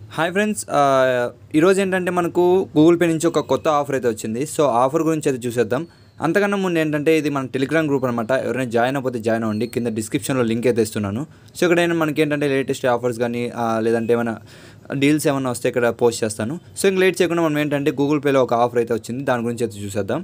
hi friends ఈరోజు ఏంటంటే మనకు గూగుల్ పే నుంచి ఒక కొత్త ఆఫర్ అయితే వచ్చింది సో ఆఫర్ గురించి అయితే చూసేద్దాం అంతకన్నా ముందు ఏంటంటే ఇది మన టెలిగ్రామ్ గ్రూప్ అనమాట ఎవరైనా జాయిన్ అయిపోతే జాయిన్ అవ్వండి కింద డిస్క్రిప్షన్లో లింక్ అయితే ఇస్తున్నాను సో ఇక్కడ నేను మనకి ఏంటంటే లేటెస్ట్ ఆఫర్స్ కానీ ఆ, లేదంటే ఏమైనా డీల్స్ ఏమైనా వస్తే ఇక్కడ పోస్ట్ చేస్తాను సో ఇంక లేట్ చేయకుండా మనం ఏంటంటే గూగుల్ పేలో ఒక ఆఫర్ అయితే వచ్చింది దాని గురించి అయితే చూసేద్దాం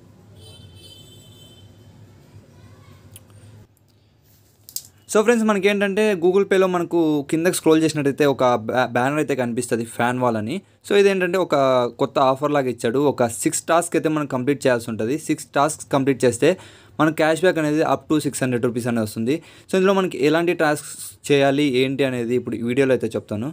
సో ఫ్రెండ్స్ మనకి ఏంటంటే గూగుల్ పేలో మనకు కిందకి స్క్రోల్ చేసినట్టయితే ఒక బ్యా- బ్యానర్ అయితే కనిపిస్తుంది ఫ్యాన్ వాల్ అని సో ఇదేంటంటే ఒక కొత్త ఆఫర్ లాగా ఇచ్చాడు ఒక సిక్స్ టాస్క్ అయితే మనం కంప్లీట్ చేయాల్సి ఉంటుంది సిక్స్ టాస్క్ కంప్లీట్ చేస్తే మనకు క్యాష్ బ్యాక్ అనేది up to six hundred rupees అనేది వస్తుంది సో ఇందులో మనకి ఎలాంటి టాస్క్ చేయాలి ఏంటి అనేది ఇప్పుడు ఈ వీడియోలో అయితే చెప్తాను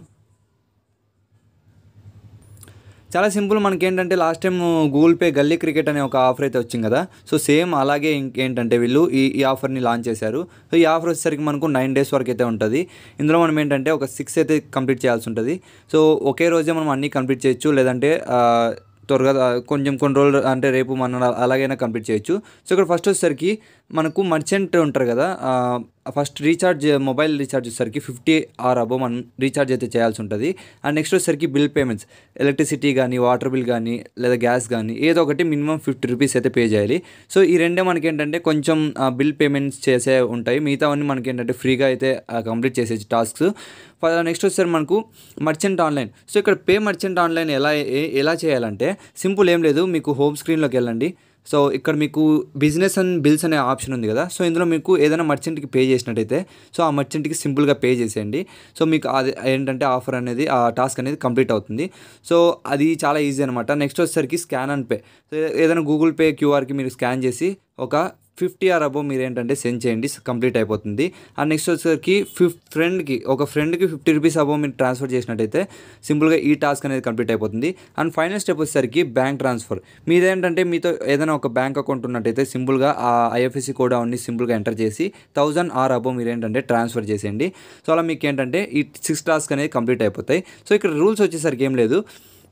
చాలా సింపుల్ మనకి ఏంటంటే last time Google Pay gully cricket అనే ఒక ఆఫర్ అయితే వచ్చింది కదా సో సేమ్ అలాగే ఇంకేంటంటే వీళ్ళు ఈ ఈ ఆఫర్ని లాంచ్ చేశారు సో ఈ ఆఫర్ వచ్చేసరికి మనకు నైన్ డేస్ వరకు అయితే ఉంటుంది ఇందులో మనం ఏంటంటే ఒక సిక్స్ అయితే కంప్లీట్ చేయాల్సి ఉంటుంది సో ఒకే రోజే మనం అన్నీ కంప్లీట్ చేయొచ్చు లేదంటే ఆ, త్వరగా ఆ, కొంచెం కొన్ని రోజులు అంటే రేపు మనం అలాగైనా కంప్లీట్ చేయొచ్చు సో ఇక్కడ ఫస్ట్ వచ్చేసరికి మనకు మర్చెంట్ ఉంటారు కదా ఫస్ట్ రీఛార్జ్ మొబైల్ రీఛార్జ్ వచ్చేసరికి ఫిఫ్టీ ఆర్ అబో మనం రీఛార్జ్ అయితే చేయాల్సి ఉంటుంది అండ్ నెక్స్ట్ వచ్చేసరికి బిల్ పేమెంట్స్ ఎలక్ట్రిసిటీ కానీ వాటర్ బిల్ కానీ లేదా గ్యాస్ కానీ ఏదో ఒకటి మినిమం ఫిఫ్టీ రూపీస్ అయితే పే చేయాలి సో ఈ రెండే మనకి ఏంటంటే కొంచెం బిల్ పేమెంట్స్ చేసే ఉంటాయి మిగతావన్నీ మనకి ఏంటంటే ఫ్రీగా అయితే కంప్లీట్ చేసే టాస్క్స్ నెక్స్ట్ వచ్చేసరికి మనకు మర్చెంట్ ఆన్లైన్ సో ఇక్కడ పే మర్చెంట్ ఆన్లైన్ ఎలా ఏ- ఎలా చేయాలంటే సింపుల్ ఏం లేదు మీకు హోమ్ స్క్రీన్లోకి వెళ్ళండి సో ఇక్కడ మీకు బిజినెస్ అండ్ బిల్స్ అనే ఆప్షన్ ఉంది కదా సో ఇందులో మీకు ఏదైనా మర్చెంట్కి పే చేసినట్టయితే సో ఆ మర్చెంట్కి సింపుల్గా పే చేసేయండి సో మీకు అది ఏంటంటే ఆఫర్ అనేది ఆ టాస్క్ అనేది కంప్లీట్ అవుతుంది సో అది చాలా ఈజీ అనమాట నెక్స్ట్ వచ్చేసరికి స్కాన్ అండ్ పే సో ఏదైనా గూగుల్ పే క్యూఆర్కి మీరు స్కాన్ చేసి ఒక ఫిఫ్టీ ఆర్ అబో మీరు ఏంటంటే సెండ్ చేయండి కంప్లీట్ అయిపోతుంది అండ్ నెక్స్ట్ వచ్చేసరికి ఫిఫ్ ఫ్రెండ్కి ఒక ఫ్రెండ్కి ఫిఫ్టీ రూపీస్ అబో మీరు ట్రాన్స్ఫర్ చేసినట్టయితే సింపుల్గా ఈ టాస్క్ అనేది కంప్లీట్ అయిపోతుంది అండ్ ఫైనల్ స్టెప్ వచ్చేసరికి బ్యాంక్ ట్రాన్స్ఫర్ మీదేంటంటే మీతో ఏదైనా ఒక బ్యాంక్ అకౌంట్ ఉన్నట్టయితే సింపుల్గా ఆ ఐఎఫ్ఎస్సి కోడ్ అవన్నీ సింపుల్గా ఎంటర్ చేసి థౌజండ్ ఆర్ అబో మీరు ఏంటంటే ట్రాన్స్ఫర్ చేసేయండి సో అలా మీకు ఏంటంటే ఈ సిక్స్ టాస్క్ అనేది కంప్లీట్ అయిపోతాయి సో ఇక్కడ రూల్స్ వచ్చేసరికి ఏం లేదు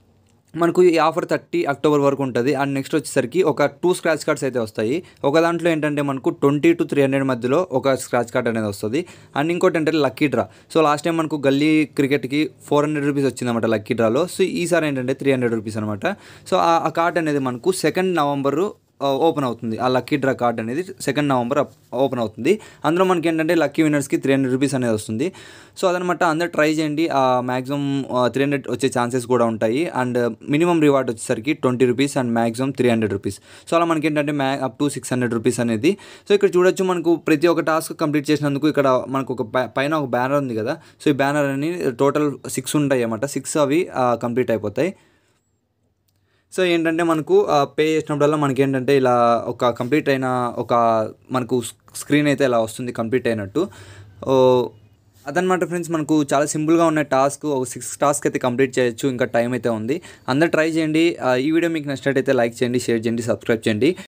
మనకు ఈ ఆఫర్ థర్టీ అక్టోబర్ వరకు ఉంటుంది అండ్ నెక్స్ట్ వచ్చేసరికి ఒక టూ స్క్రాచ్ కార్డ్స్ అయితే వస్తాయి ఒక దాంట్లో ఏంటంటే మనకు ట్వంటీ టు త్రీ హండ్రెడ్ మధ్యలో ఒక స్క్రాచ్ కార్డ్ అనేది వస్తుంది అండ్ ఇంకోటి ఏంటంటే lucky draw so last time మనకు గల్లీ క్రికెట్కి ఫోర్ హండ్రెడ్ రూపీస్ వచ్చిందన్నమాట లక్కీ డ్రాలో సో ఈసారి ఏంటంటే త్రీ హండ్రెడ్ రూపీస్ అనమాట సో ఆ- ఆ కార్డ్ అనేది మనకు సెకండ్ నవంబరు ఓపెన్ అవుతుంది ఆ లక్కీ డ్రా కార్డ్ అనేది సెకండ్ నవంబర్ ఓపెన్ అవుతుంది అందులో మనకి ఏంటంటే లక్కీ విన్నర్స్కి త్రీ హండ్రెడ్ రూపీస్ అనేది వస్తుంది సో అదనమాట అందరు ట్రై చేయండి మ్యాక్సిమం త్రీ హండ్రెడ్ వచ్చే ఛాన్సెస్ కూడా ఉంటాయి అండ్ మినిమం రివార్డ్ వచ్చేసరికి twenty rupees and maximum three hundred rupees so అలా మనకి ఏంటంటే మ్యా up to six hundred rupees అనేది సో ఇక్కడ చూడొచ్చు మనకు ప్రతి ఒక్క టాస్క్ కంప్లీట్ చేసినందుకు ఇక్కడ మనకు ఒక పై- పైన ఒక బ్యానర్ ఉంది కదా సో ఈ బ్యానర్ అని టోటల్ సిక్స్ ఉంటాయి అన్నమాట సిక్స్ అవి కంప్లీట్ అయిపోతాయి సో ఏంటంటే మనకు పే చేసినప్పుడల్లా మనకి ఏంటంటే ఇలా ఒక కంప్లీట్ అయిన ఒక మనకు స్క్రీన్ అయితే ఇలా వస్తుంది కంప్లీట్ అయినట్టు ఓ, అదనమాట ఫ్రెండ్స్ మనకు చాలా సింపుల్గా ఉన్న టాస్క్ ఒక సిక్స్ టాస్క్ అయితే కంప్లీట్ చేయొచ్చు ఇంకా టైం అయితే ఉంది అందరు ట్రై చేయండి ఆ, ఈ వీడియో మీకు నచ్చినట్టయితే లైక్ చేయండి షేర్ చేయండి సబ్స్క్రైబ్ చేయండి